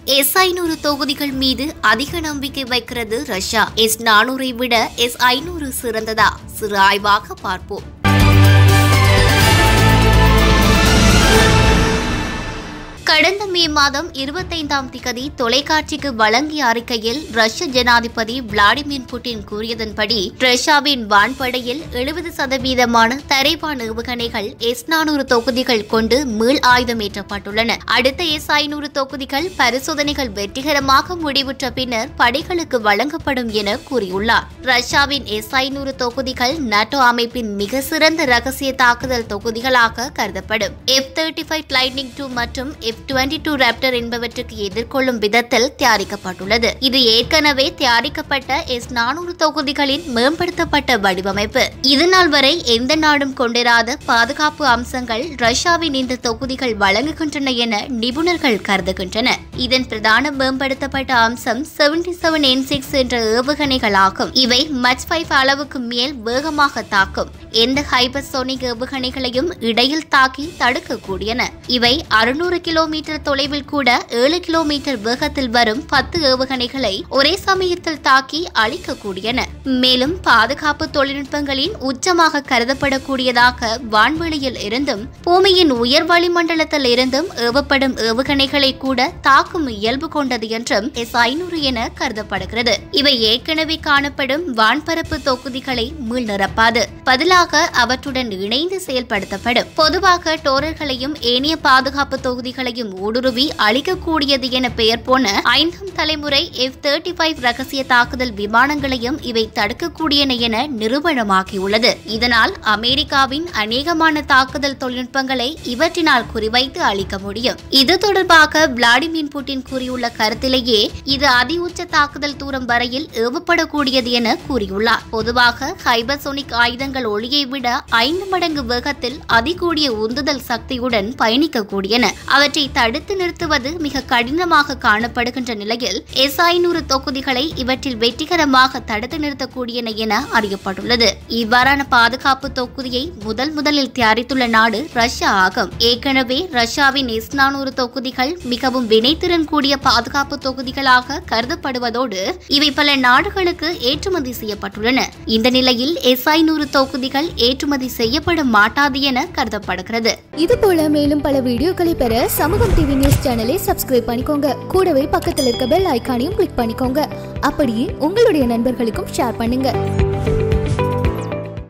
S ஐநூறு தொகுதிகள் மீது அதிக நம்பிக்கை வைக்கிறது ரஷ்யா எஸ் நானூறை விட எஸ் ஐநூறு சிறந்ததா சிறு ஆய்வாக பார்ப்போம் கடந்த மே மாதம் இருபத்தைந்தாம் திகதி தொலைக்காட்சிக்கு வழங்கிய அறிக்கையில் ரஷ்ய ஜனாதிபதி விளாடிமிர் புட்டின் கூறியதன்படி ரஷ்யாவின் வான்படையில் எழுபது சதவீதமான தரைவான் ஏவுகணைகள் எஸ் நானூறு தொகுதிகள் கொண்டு மீள் ஆயுதமேற்றப்பட்டுள்ளன அடுத்த எஸ் ஐநூறு தொகுதிகள் பரிசோதனைகள் வெற்றிகரமாக முடிவுற்ற பின்னர் படைகளுக்கு வழங்கப்படும் என கூறியுள்ளார் ரஷ்யாவின் எஸ் ஐநூறு தொகுதிகள் நாட்டோ அமைப்பின் மிக சிறந்த ரகசிய தாக்குதல் தொகுதிகளாக கருதப்படும் F thirty five Lightning two மற்றும் எஃப் டுவெண்ட்டி டூ ராப்டர் என்பவற்றுக்கு எதிர்கொள்ளும் விதத்தில் தயாரிக்கப்பட்டுள்ளது இது ஏற்கனவே தயாரிக்கப்பட்ட எஸ் நானூறு தொகுதிகளின் மேம்படுத்தப்பட்ட வடிவமைப்பு இதுநாள் வரை எந்த நாடும் கொண்டிராத பாதுகாப்பு அம்சங்கள் ரஷ்யாவின் இந்த தொகுதிகள் வழங்குகின்றன என நிபுணர்கள் கருதுகின்றனர் இதன் பிரதான மேம்படுத்தப்பட்ட அம்சம் செவன்டி செவன் என் சிக்ஸ் என்ற ஏவுகணைகளாகும் இவை மச் ஃபைவ் அளவுக்கு மேல் வேகமாக தாக்கும் எந்த ஹைபர்சோனிக் ஏவுகணைகளையும் இடையில் தாக்கி தடுக்கக்கூடியன இவை அறுநூறு கிலோமீட்டர் தொலைவில் கூட ஏழு கிலோமீட்டர் வேகத்தில் வரும் பத்து ஏவுகணைகளை ஒரே சமயத்தில் தாக்கி அழிக்கக்கூடியன மேலும் பாதுகாப்பு தொழில்நுட்பங்களின் உச்சமாக கருதப்படக்கூடியதாக வான்வெளியில் இருந்தும் பூமியின் உயர் வளிமண்டலத்தில் இருந்தும் ஏவப்படும் ஏவுகணைகளை கூட தாக்கும் இயல்பு கொண்டது என்றும் எஸ் ஐநூறு என கருதப்படுகிறது இவை ஏற்கனவே காணப்படும் வான்பரப்பு தொகுதிகளை மீள் நிரப்பாது பதிலாக அவற்றுடன் இணைந்து செயல்படுத்தப்படும் பொதுவாக டோரர்களையும் ஏனைய பாதுகாப்பு தொகுதிகளையும் ஊடுருவி அழிக்கக்கூடியது என பெயர் போன ஐந்தாம் தலைமுறை எஃப் தேர்ட்டி ஃபைவ் ரகசிய தாக்குதல் விமானங்களையும் இவை தடுக்கக்கூடியன என நிரூபணமாகியுள்ளது இதனால் அமெரிக்காவின் அநேகமான தாக்குதல் தொழில்நுட்பங்களை இவற்றினால் குறிவைத்து அழிக்க முடியும் இது தொடர்பாக விளாடிமிர் புட்டின் கூறியுள்ள கருத்திலேயே இது அதி உச்ச தாக்குதல் தூரம் வரையில் ஏவப்படக்கூடியது என கூறியுள்ளார் பொதுவாக ஹைபர்சோனிக் ஆயுதங்கள் ஒளியை விட ஐந்து மடங்கு வேகத்தில் அதிகூடிய உந்துதல் சக்தியுடன் பயணிக்கக்கூடியன அவற்றை தடுத்து நிறுத்துவது மிக கடினமாக காணப்படுகின்ற நிலையில் எஸ் ஐநூறு தொகுதிகளை இவற்றில் வெற்றிகரமாக தடுத்து நிறுத்தக்கூடியன என அறியப்பட்டுள்ளது இவ்வாறான பாதுகாப்பு தொகுதியை முதல் முதலில் தயாரித்துள்ள நாடு ரஷ்யா ஆகும் ஏற்கனவே ரஷ்யாவின் எஸ் நானூறு தொகுதிகள் மிகவும் வினைத்திறன் கூடிய பாதுகாப்பு தொகுதிகளாக கருதப்படுவதோடு இவை பல நாடுகளுக்கு ஏற்றுமதி செய்யப்பட்டுள்ளன இந்த நிலையில் எஸ் ஐநூறு தொகுதிகள் ஏற்றுமதி செய்யப்பட மாட்டாது என கருதப்படுகிறது இது போல மேலும் பல வீடியோக்களை பெற சமூகம் டிவி நியூஸ் சேனலை சப்ஸ்கிரைப் பண்ணிக்கோங்க கூடவே பக்கத்தில் இருக்க பெல் ஐகானையும் கிளிக் பண்ணிக்கோங்க அப்படியே உங்களுடைய நண்பர்களுக்கும் ஷேர் பண்ணுங்க